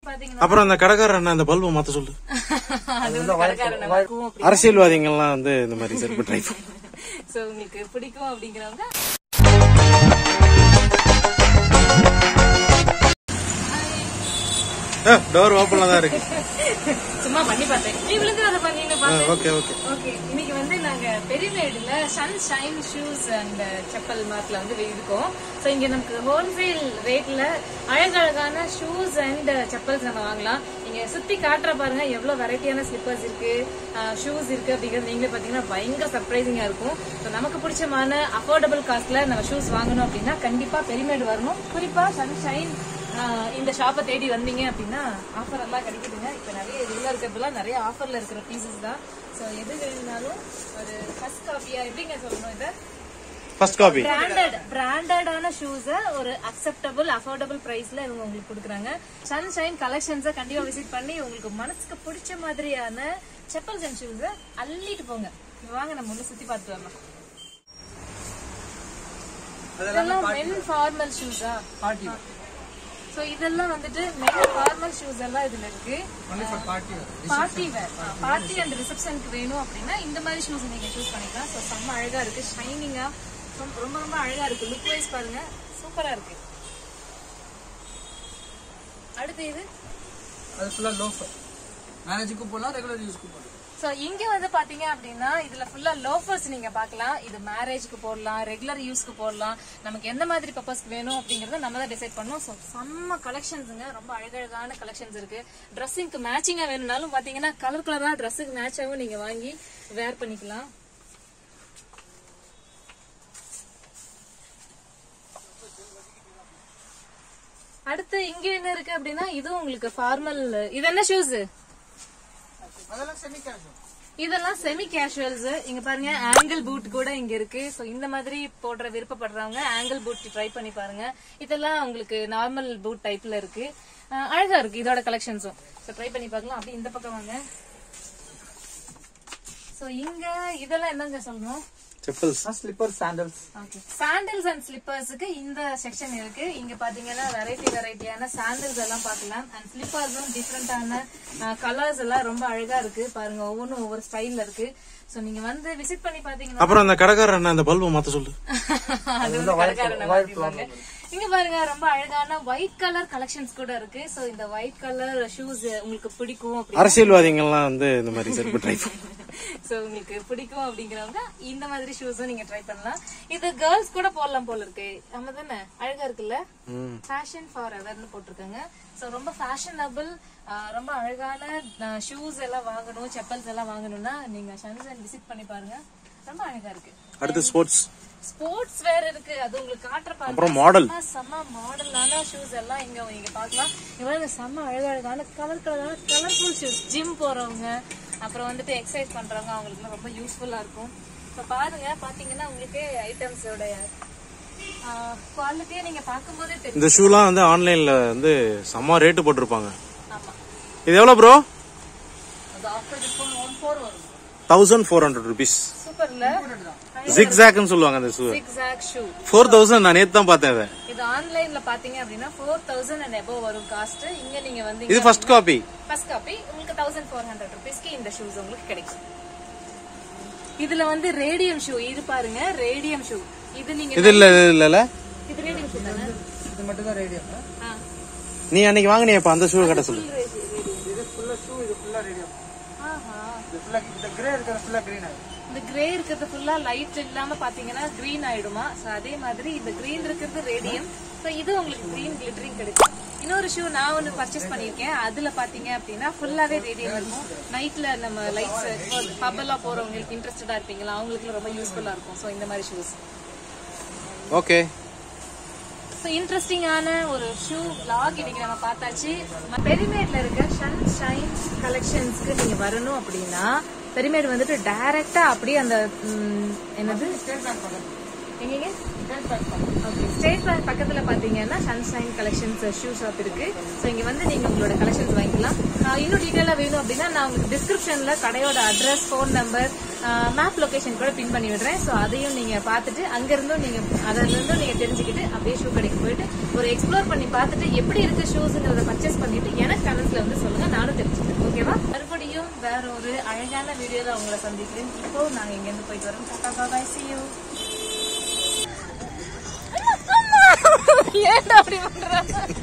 பாத்தீங்கன்னா அப்புறம் அந்த கடைக்காரர் அண்ணா அந்த பல்பை மாத்த சொல்லு அது வந்து கடைக்காரன் நமக்கும் அப்படி அரசியல்வாதிகள்லாம் வந்து இந்த மாதிரி செருப்பு ட்ரை பண்ணு சோ உங்களுக்கு பிடிக்கும் அப்படிங்கிறவங்க டோர் ஓப்பன்ல தான் இருக்கு சும்மா பண்ணி பார்த்தேன் நீ விழுந்து அதை பண்ணீங்க பார்த்தேன் ஓகே ஓகே ஓகே இன்னைக்கு வந்து நாங்க பெரியமேடுல sunshine shoes and chappal மார்க்ல வந்து இருக்கோம் சோ இங்க நமக்கு ஹோல்சேல் ரேட்ல அழகழகான ஷூஸ் அண்ட் செப்பல்ஸ் நம்ம வாங்கலாம் நீங்க சுத்தி காட்டுற பாருங்க எவ்வளவு வெரைட்டியான ஸ்லிப்பர்ஸ் இருக்கு ஷூஸ் இருக்கு அப்படிங்கிறது நீங்களே பாத்தீங்கன்னா பயங்கர சர்ப்ரைசிங்கா இருக்கும் ஸோ நமக்கு பிடிச்சமான அஃபோர்டபுள் காஸ்ட்ல நம்ம ஷூஸ் வாங்கணும் அப்படின்னா கண்டிப்பா பெரியமேடு வரணும் குறிப்பா சன் ஷைன் ஆஹ் இந்த ஷாப்பை தேடி வந்தீங்க அப்படின்னா ஆஃபர் எல்லாம் கிடைக்குதுங்க இப்ப நிறைய இதுல இருக்கிறதுலாம் நிறைய ஆஃபர்ல இருக்கிற பீசஸ் தான் சோ எது வேணும்னாலும் ஒரு ஃபர்ஸ்ட் காப்பியா எப்படிங்க சொல்லணும் இதை ஃபர்ஸ்ட் காப்பி பிராண்டட் பிராண்டடான ஷூஸ ஒரு அக்செப்டபிள் அஃபோர்டபுள் பிரைஸ்ல இவங்க உங்களுக்கு கொடுக்குறாங்க சன்ஷைன் கலெக்ஷன்ஸை கண்டிப்பா விசிட் பண்ணி உங்களுக்கு மனசுக்கு பிடிச்ச மாதிரியான செப்பல்ஸ் அண்ட் ஷூஸ அள்ளிட்டு போங்க வாங்க நம்ம உள்ள சுத்தி பார்த்துட்டு வரலாம் இதெல்லாம் மென் ஃபார்மல் ஷூஸா சோ இதெல்லாம் வந்துட்டு மென் ஃபார்மல் ஷூஸ் எல்லாம் இதுல இருக்கு பார்ட்டி வேர் பார்ட்டி அண்ட் ரிசப்ஷனுக்கு வேணும் அப்படின்னா இந்த மாதிரி ஷூஸ் நீங்க சூஸ் பண்ணிக்கலாம் சோ செம்ம அழகா இருக்கு ஷைனிங்கா ரொம்ப ரொம்ப அழகா இருக்கு லுக் வைஸ் பாருங்க சூப்பரா இருக்கு அடுத்து இது அது ஃபுல்லா லோஃபர் மேரேஜுக்கு போகலாம் ரெகுலர் யூஸ்க்கு போகலாம் சோ இங்க வந்து பாத்தீங்க அப்படின்னா இதுல ஃபுல்லா லோஃபர்ஸ் நீங்க பார்க்கலாம் இது மேரேஜ்க்கு போடலாம் ரெகுலர் யூஸ்க்கு போடலாம் நமக்கு எந்த மாதிரி பர்பஸ்க்கு வேணும் அப்படிங்கறத நம்ம தான் டிசைட் பண்ணோம் சோ செம்ம கலெக்ஷன்ஸுங்க ரொம்ப அழகழகான கலெக்ஷன்ஸ் இருக்கு ட்ரெஸ்ஸிங்க்கு மேட்சிங்கா வேணும்னாலும் பாத்தீங்கன்னா கலர் கலரா ட்ரெஸ்ஸுக்கு மேட்சாவும் நீங்க வாங்கி வேர் பண்ணிக்கலாம் அடுத்து இங்க என்ன இருக்கு அப்படின்னா இதுவும் உங்களுக்கு ஃபார்மல் இது என்ன ஷூஸ் அதெல்லாம் செமி கேஷுவல் இதெல்லாம் செமி கேஷுவல்ஸ் இங்க பாருங்க ஆங்கிள் பூட் கூட இங்க இருக்கு சோ இந்த மாதிரி போடுற விருப்பப்படுறவங்க ஆங்கிள் பூட் ட்ரை பண்ணி பாருங்க இதெல்லாம் உங்களுக்கு நார்மல் பூட் டைப்ல இருக்கு அஹ் அழகா இருக்கு இதோட கலெக்ஷன்ஸும் சோ ட்ரை பண்ணி பார்க்கலாம் அப்படி இந்த பக்கம் வாங்க சோ இங்க இதெல்லாம் என்னங்க சொல்லணும் chappals slipper sandals okay sandals and ஸ்லிப்பர்ஸுக்கு இந்த செக்ஷன் இருக்கு இங்க பாத்தீங்கன்னா வெரைட்டி வெரைட்டியான சாண்டல்ஸ் எல்லாம் பார்க்கலாம் அண்ட் ஸ்லிப்பர்ஸும் டிஃப்ரெண்டான கலர்ஸ் எல்லாம் ரொம்ப அழகா இருக்கு பாருங்க ஒவ்வொன்றும் ஒவ்வொரு ஸ்டைல்ல இருக்கு சோ நீங்க வந்து விசிட் பண்ணி பாத்தீங்கன்னா அப்புறம் அந்த கடைக்காரர் அண்ணா அந்த பல்பை மாத்த சொல்லு அது வந்து கடைக்காரனை மாத்திடுவாங்க. இங்க பாருங்க ரொம்ப அழகான ஒயிட் கலர் கலெக்ஷன்ஸ் கூட இருக்கு சோ இந்த ஒயிட் கலர் ஷூஸ் உங்களுக்கு பிடிக்கும் அப்படி அரசியல்வாதிகள்லாம் வந்து இந்த மாதிரி செருப்பு ட்ரை பண்ணு சோ உங்களுக்கு பிடிக்கும் அப்படிங்கிறவங்க இந்த மாதிரி ஷூஸும் நீங்க ட்ரை பண்ணலாம் இது கேர்ள்ஸ் கூட போடலாம் போல இருக்கு ஆமா தானே அழகா இருக்குல்ல ம். ஃபேஷன் ஃபார் எவர்னு போட்டிருக்காங்க சோ ரொம்ப ஃபேஷனபிள் ரொம்ப அழகான ஷூஸ் எல்லாம் வாங்கணும் செப்பல்ஸ் எல்லாம் வாங்கணும்னா நீங்க ஷன்சன் விசிட் பண்ணி பாருங்க ரொம்ப அழகா இருக்கு அடுத்து ஸ்போர்ட்ஸ் ஸ்போர்ட்ஸ் வேர் இருக்கு அது உங்களுக்கு காட்டுற பாருங்க அப்புறம் model. செம்ம, செம்ம மாடலான ஷூஸ் எல்லாம் இங்க நீங்க பார்க்கலாம் இங்க பாருங்க செம்ம அழகழகான கலர் கலரான கலர்ஃபுல் ஷூஸ் ஜிம் போறவங்க அப்புறம் வந்துட்டு எக்ஸசைஸ் பண்றவங்க அவங்களுக்கு ரொம்ப யூஸ்ஃபுல்லா இருக்கும் இப்ப பாருங்க பாத்தீங்கன்னா உங்களுக்கு ஐட்டம்ஸோட குவாலிட்டியை நீங்க பார்க்கும்போதே தெரியும் இந்த ஷூலாம் வந்து ஆன்லைன்ல வந்து செம்ம ரேட்டு போட்டிருப்பாங்க ஆமா இது எவ்வளவு ப்ரோ அது ஆஃப்டர் டிஸ்கவுண்ட் ஒன் ஃபோர் வரும் தௌசண்ட் ஃபோர் ஹண்ட்ரட் ருபீஸ் சூப்பர்ல ஜிக்ஸாக்னு சொல்லுவாங்க அந்த shoe zigzag shoe four thousand நான் நேத்து தான் பார்த்தேன் அதை இது ஆன்லைன்ல பாத்தீங்க அப்படின்னா ஃபோர் தௌசண்ட் அண்ட் எபோவ் வரும் காஸ்ட் இங்க நீங்க வந்து இது ஃபர்ஸ்ட் காப்பி ஃபர்ஸ்ட் காப்பி உங்களுக்கு தௌசண்ட் ஃபோர் ஹண்ட்ரட் ருபீஸ்க்கு இந்த ஷூஸ் உங்களுக்கு கிடைக்கும் இதுல வந்து ரேடியம் ஷூ இது பாருங்க ரேடியம் ஷூ இது நீங்க இது இல்ல இது இல்லல இது ரேடியம் ஷூ தானே இது மட்டும் தான் ரேடியம் ஆ. நீ அன்னைக்கு வாங்கினிய இப்ப அந்த ஷூ கடை சொல்லு Full radium. இது ஃபுல்லா ஷூ இது ஃபுல்லா ரேடியம் ஆஹா. இது ஃபுல்லா இந்த கிரே இருக்கிறது ஃபுல்லா கிரீன் ஆகும் இந்த கிரே இருக்கிறது ஃபுல்லா லைட் இல்லாம பாத்தீங்கன்னா கிரீன் ஆயிடுமா சோ அதே மாதிரி இந்த கிரீன் இருக்கிறது ரேடியம் சோ இது உங்களுக்கு கிரீன் கிளிட்டரிங் கிடைக்கும் இன்னொரு ஷூ நான் ஒன்னு பர்ச்சேஸ் பண்ணிருக்கேன் அதுல பாத்தீங்க அப்படின்னா ஃபுல்லாவே ரேடியம் இருக்கும் நைட்ல நம்ம லைட்ஸ் பப் எல்லாம் போறவங்களுக்கு இன்ட்ரெஸ்டடா இருப்பீங்களா அவங்களுக்கு ரொம்ப யூஸ்ஃபுல்லா இருக்கும் சோ இந்த மாதிரி ஷூஸ் ஓகே ஸோ இன்ட்ரெஸ்டிங்கான ஒரு ஷூ vlog இன்னைக்கு நம்ம பார்த்தாச்சு பெரிமேட்ல இருக்க ஷன் ஷைன் கலெக்ஷன்ஸ்க்கு நீங்க வரணும் அப்படின்னா பெரிமேட் வந்துட்டு டைரக்டா அப்படியே அந்த ம், என்னது ஸ்டேட் பேங்க் பக்கம் எங்கங்க ஓகே ஸ்டேட் பேங்க் பக்கத்துல பாத்தீங்கன்னா சன்ஷைன் கலெக்ஷன்ஸ் ஷூ ஷாப் இருக்கு ஸோ இங்க வந்து நீங்க உங்களோட கலெக்ஷன்ஸ் வாங்கிக்கலாம் ஆஹ் இன்னும் டீட்டெயிலா வேணும் அப்படின்னா நான் உங்களுக்கு டிஸ்கிரிப்ஷன்ல கடையோட address phone number map location கூட பின் பண்ணி விடுறேன் ஸோ அதையும் நீங்க பார்த்துட்டு அங்க இருந்தும் நீங்க அதுல இருந்தும் நீங்க தெரிஞ்சுக்கிட்டு அப்படியே ஷூ கடைக்கு போயிட்டு ஒரு எக்ஸ்ப்ளோர் பண்ணி பார்த்துட்டு எப்படி இருக்கு ஷூஸ்ங்கிறத பர்ச்சேஸ் பண்ணிட்டு எனக்கு கமெண்ட்ஸ்ல வந்து சொல்லுங்க நானும் தெரிஞ்சுக்கிறேன் ஓகேவா மறுபடியும் வேற ஒரு அழகான வீடியோல உங்களை சந்திக்கிறேன் இப்போ நாங்க இங்க இருந்து போயிட்டு வரோம் டாடா பாய் see you ஏன்டா அப்படி பண்ற